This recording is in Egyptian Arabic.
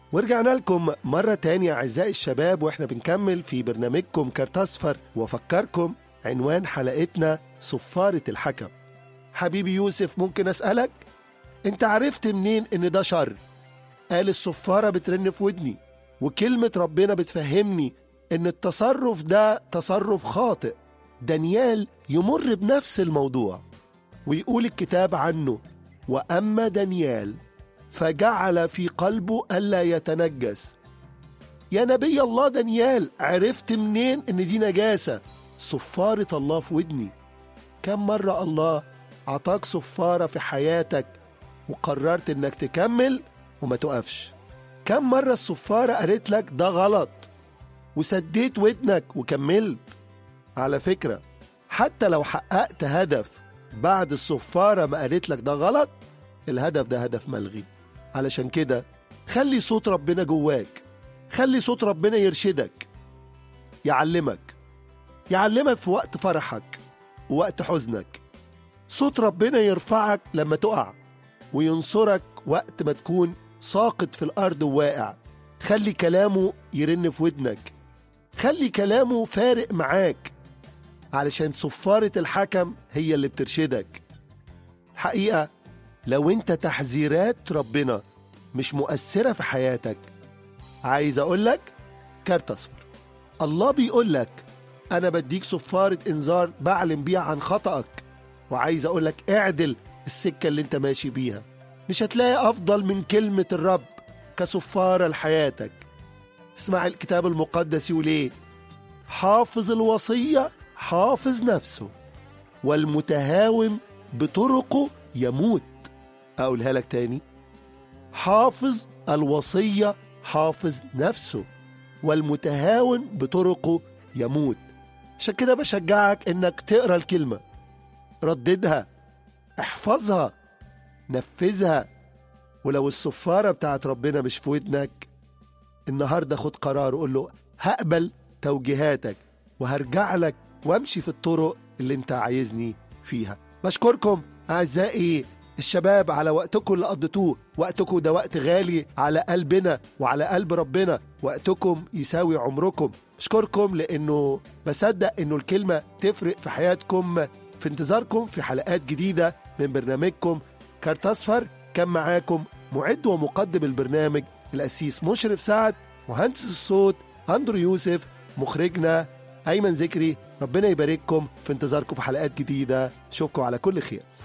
ورجعنا لكم مرة تانية أعزائي الشباب وإحنا بنكمل في برنامجكم كارت أصفر وأفكركم عنوان حلقتنا صفارة الحكم حبيبي يوسف ممكن أسألك أنت عرفت منين إن ده شر قال الصفارة بترن في ودني وكلمة ربنا بتفهمني إن التصرف ده تصرف خاطئ دانيال يمر بنفس الموضوع ويقول الكتاب عنه وأما دانيال فجعل في قلبه ألا يتنجس يا نبي الله دانيال عرفت منين إن دي نجاسة صفارة الله في ودني كم مرة الله عطاك صفارة في حياتك وقررت إنك تكمل وما تقفش كم مرة الصفارة قالت لك ده غلط وسديت ودنك وكملت على فكرة حتى لو حققت هدف بعد الصفارة ما قالت لك ده غلط الهدف ده هدف ملغي علشان كده خلي صوت ربنا جواك خلي صوت ربنا يرشدك يعلمك يعلمك في وقت فرحك ووقت حزنك صوت ربنا يرفعك لما تقع وينصرك وقت ما تكون ساقط في الأرض وواقع خلي كلامه يرن في ودنك خلي كلامه فارق معاك علشان صفارة الحكم هي اللي بترشدك الحقيقة لو انت تحذيرات ربنا مش مؤثرة في حياتك عايز اقولك كارت اصفر الله بيقولك انا بديك صفارة انذار بعلم بيها عن خطأك وعايز اقولك اعدل السكة اللي انت ماشي بيها مش هتلاقي افضل من كلمة الرب كصفارة لحياتك اسمع الكتاب المقدس يقول ايه حافظ الوصية حافظ نفسه والمتهاون بطرقه يموت أقولها لك تاني حافظ الوصية حافظ نفسه والمتهاون بطرقه يموت عشان كده بشجعك انك تقرا الكلمة رددها احفظها نفذها ولو الصفارة بتاعت ربنا مش في ودنك النهاردة خد قرار وقول له هقبل توجيهاتك وهرجع لك وامشي في الطرق اللي انت عايزني فيها بشكركم اعزائي الشباب على وقتكم اللي قضيتوه وقتكم ده وقت غالي على قلبنا وعلى قلب ربنا وقتكم يساوي عمركم اشكركم لانه بصدق انه الكلمه تفرق في حياتكم في انتظاركم في حلقات جديده من برنامجكم كارت اصفر كان معاكم معد ومقدم البرنامج الاسيس مشرف سعد مهندس الصوت اندرو يوسف مخرجنا ايمن ذكري ربنا يبارككم في انتظاركم في حلقات جديده اشوفكم على كل خير